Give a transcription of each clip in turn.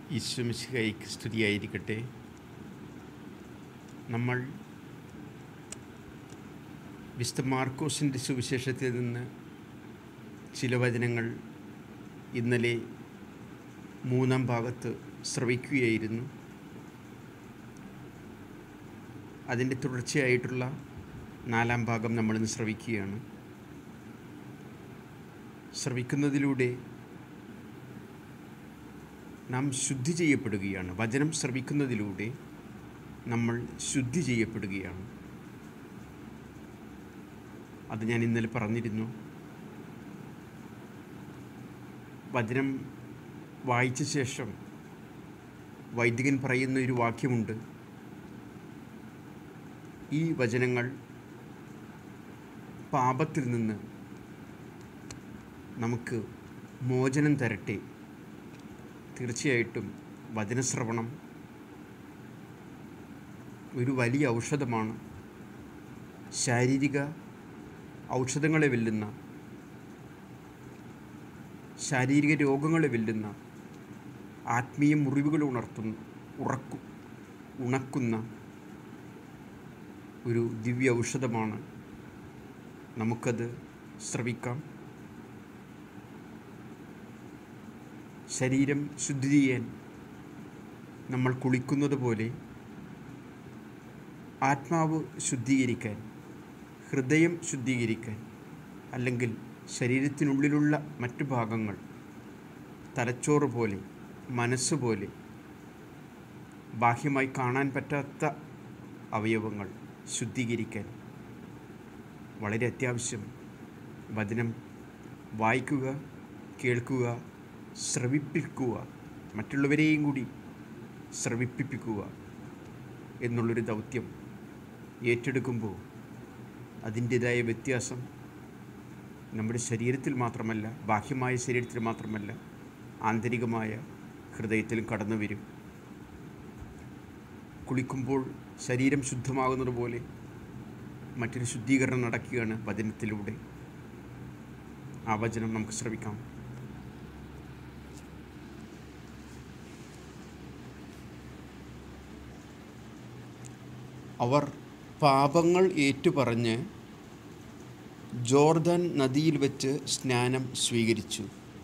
ഈശ്വമിശിഹായിക്ക് സ്തുതിയായിരിക്കട്ടെ നമ്മൾ വിശുദ്ധ മാർക്കോസിൻ്റെ സുവിശേഷത്തിൽ നിന്ന് ചില വചനങ്ങൾ ഇന്നലെ മൂന്നാം ഭാഗത്ത് ശ്രവിക്കുകയായിരുന്നു അതിൻ്റെ തുടർച്ചയായിട്ടുള്ള നാലാം ഭാഗം നമ്മളിന്ന് ശ്രവിക്കുകയാണ് ശ്രവിക്കുന്നതിലൂടെ നാം ശുദ്ധി ചെയ്യപ്പെടുകയാണ് വചനം ശ്രവിക്കുന്നതിലൂടെ നമ്മൾ ശുദ്ധി ചെയ്യപ്പെടുകയാണ് അത് ഞാൻ ഇന്നലെ പറഞ്ഞിരുന്നു വചനം വായിച്ച ശേഷം വൈദികൻ പറയുന്ന ഒരു വാക്യമുണ്ട് ഈ വചനങ്ങൾ പാപത്തിൽ നിന്ന് നമുക്ക് മോചനം തരട്ടെ തീർച്ചയായിട്ടും വചനശ്രവണം ഒരു വലിയ ഔഷധമാണ് ശാരീരിക ഔഷധങ്ങളെ വെല്ലുന്ന ശാരീരിക രോഗങ്ങളെ വെല്ലുന്ന ആത്മീയ മുറിവുകൾ ഉണർത്തുന്ന ഉറക്കു ഉണക്കുന്ന ഒരു ദിവ്യ ഔഷധമാണ് നമുക്കത് ശ്രവിക്കാം ശരീരം ശുദ്ധി ചെയ്യാൻ നമ്മൾ കുളിക്കുന്നത് പോലെ ആത്മാവ് ശുദ്ധീകരിക്കാൻ ഹൃദയം ശുദ്ധീകരിക്കാൻ അല്ലെങ്കിൽ ശരീരത്തിനുള്ളിലുള്ള മറ്റു ഭാഗങ്ങൾ തലച്ചോറ് പോലെ മനസ്സ് പോലെ ബാഹ്യമായി കാണാൻ പറ്റാത്ത അവയവങ്ങൾ ശുദ്ധീകരിക്കാൻ വളരെ അത്യാവശ്യം വചനം വായിക്കുക കേൾക്കുക ശ്രവിപ്പിക്കുക മറ്റുള്ളവരെയും കൂടി ശ്രവിപ്പിപ്പിക്കുക എന്നുള്ളൊരു ദൗത്യം ഏറ്റെടുക്കുമ്പോൾ അതിൻ്റേതായ വ്യത്യാസം നമ്മുടെ ശരീരത്തിൽ മാത്രമല്ല ബാഹ്യമായ ശരീരത്തിൽ മാത്രമല്ല ആന്തരികമായ ഹൃദയത്തിലും കടന്നു വരും കുളിക്കുമ്പോൾ ശരീരം ശുദ്ധമാകുന്നത് പോലെ മറ്റൊരു ശുദ്ധീകരണം നടക്കുകയാണ് വചനത്തിലൂടെ ആ വചനം നമുക്ക് ശ്രവിക്കാം അവർ പാപങ്ങൾ ഏറ്റുപറഞ്ഞ് ജോർദാൻ നദിയിൽ വെച്ച് സ്നാനം സ്വീകരിച്ചു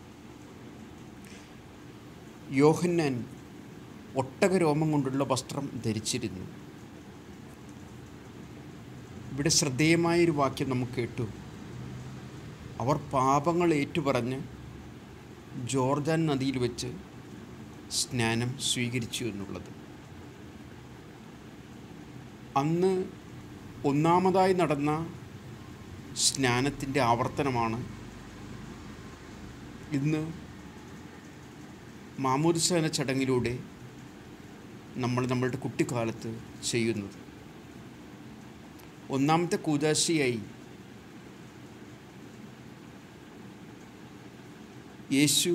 യോഹന്നാൻ ഒട്ടകരോമം കൊണ്ടുള്ള വസ്ത്രം ധരിച്ചിരുന്നു ഇവിടെ ശ്രദ്ധേയമായൊരു വാക്യം നമുക്ക് കേട്ടു അവർ പാപങ്ങൾ ഏറ്റുപറഞ്ഞ് ജോർദാൻ നദിയിൽ വെച്ച് സ്നാനം സ്വീകരിച്ചു എന്നുള്ളത് അന്ന് ഒന്നാമതായി നടന്ന സ്നാനത്തിൻ്റെ ആവർത്തനമാണ് ഇന്ന് മാമോദിസാന ചടങ്ങിലൂടെ നമ്മൾ നമ്മളുടെ കുട്ടിക്കാലത്ത് ചെയ്യുന്നത് ഒന്നാമത്തെ കൂതാശിയായി യേശു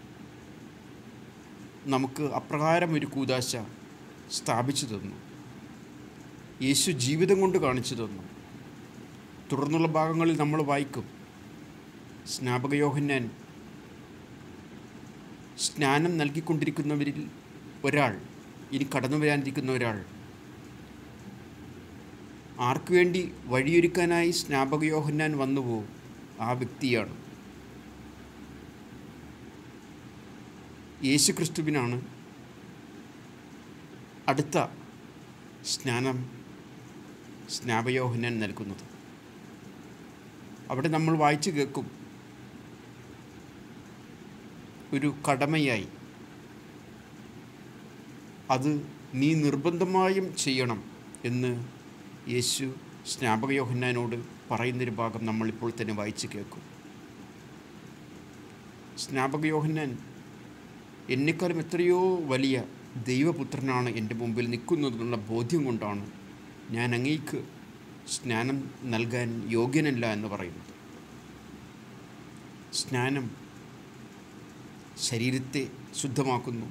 നമുക്ക് അപ്രകാരം ഒരു കൂതാശ സ്ഥാപിച്ചു തന്നു യേശു ജീവിതം കൊണ്ട് കാണിച്ചു തന്നു തുടർന്നുള്ള ഭാഗങ്ങളിൽ നമ്മൾ വായിക്കും സ്നാപക യോഹന്നാൻ സ്നാനം നൽകിക്കൊണ്ടിരിക്കുന്നവരിൽ ഒരാൾ ഇനി കടന്നു വരാനിരിക്കുന്ന ഒരാൾ ആർക്കു വേണ്ടി വഴിയൊരുക്കാനായി സ്നാപക യോഹന്നാൻ വന്നുവോ ആ വ്യക്തിയാണ് യേശു ക്രിസ്തുവിനാണ് അടുത്ത സ്നാനം സ്നാപയോഹനാൻ നൽകുന്നത് അവിടെ നമ്മൾ വായിച്ചു കേൾക്കും ഒരു കടമയായി അത് നീ നിർബന്ധമായും ചെയ്യണം എന്ന് യേശു സ്നാപകയോഹന്നാനോട് പറയുന്നൊരു ഭാഗം നമ്മളിപ്പോൾ തന്നെ വായിച്ചു കേൾക്കും സ്നാപകയോഹന്നാൻ എന്നെക്കാളും എത്രയോ വലിയ ദൈവപുത്രനാണ് എൻ്റെ മുമ്പിൽ നിൽക്കുന്നതെന്നുള്ള ബോധ്യം കൊണ്ടാണ് ഞാൻ അങ്ങേക്ക് സ്നാനം നൽകാൻ യോഗ്യനല്ല എന്ന് പറയുന്നത് സ്നാനം ശരീരത്തെ ശുദ്ധമാക്കുന്നു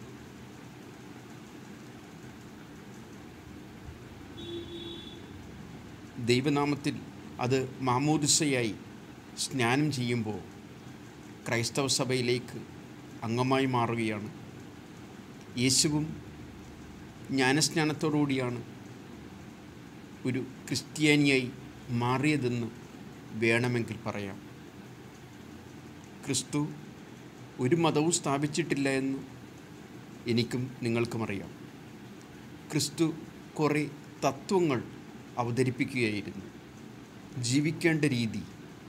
ദൈവനാമത്തിൽ അത് മാമോദിസയായി സ്നാനം ചെയ്യുമ്പോൾ ക്രൈസ്തവ സഭയിലേക്ക് അംഗമായി മാറുകയാണ് യേശുവും ജ്ഞാനസ്നാനത്തോടുകൂടിയാണ് ഒരു ക്രിസ്ത്യാനിയായി മാറിയതെന്ന് വേണമെങ്കിൽ പറയാം ക്രിസ്തു ഒരു മതവും സ്ഥാപിച്ചിട്ടില്ല എന്ന് എനിക്കും നിങ്ങൾക്കും അറിയാം ക്രിസ്തു കുറേ തത്വങ്ങൾ അവതരിപ്പിക്കുകയായിരുന്നു ജീവിക്കേണ്ട രീതി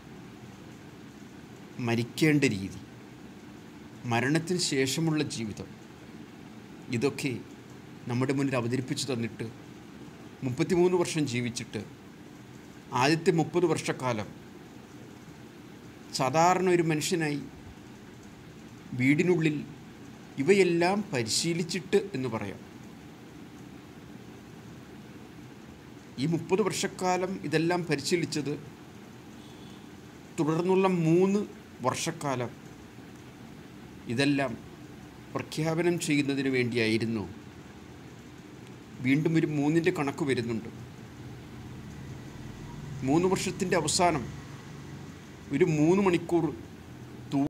മരിക്കേണ്ട രീതി മരണത്തിന് ശേഷമുള്ള ജീവിതം ഇതൊക്കെ നമ്മുടെ മുന്നിൽ അവതരിപ്പിച്ചു തന്നിട്ട് മുപ്പത്തിമൂന്ന് വർഷം ജീവിച്ചിട്ട് ആദ്യത്തെ മുപ്പത് വർഷക്കാലം സാധാരണ ഒരു മനുഷ്യനായി വീടിനുള്ളിൽ ഇവയെല്ലാം പരിശീലിച്ചിട്ട് എന്ന് പറയാം ഈ മുപ്പത് വർഷക്കാലം ഇതെല്ലാം പരിശീലിച്ചത് തുടർന്നുള്ള മൂന്ന് വർഷക്കാലം ഇതെല്ലാം പ്രഖ്യാപനം ചെയ്യുന്നതിന് വേണ്ടിയായിരുന്നു വീണ്ടും ഒരു മൂന്നിൻ്റെ കണക്ക് വരുന്നുണ്ട് മൂന്ന് വർഷത്തിൻ്റെ അവസാനം ഒരു മൂന്ന് മണിക്കൂർ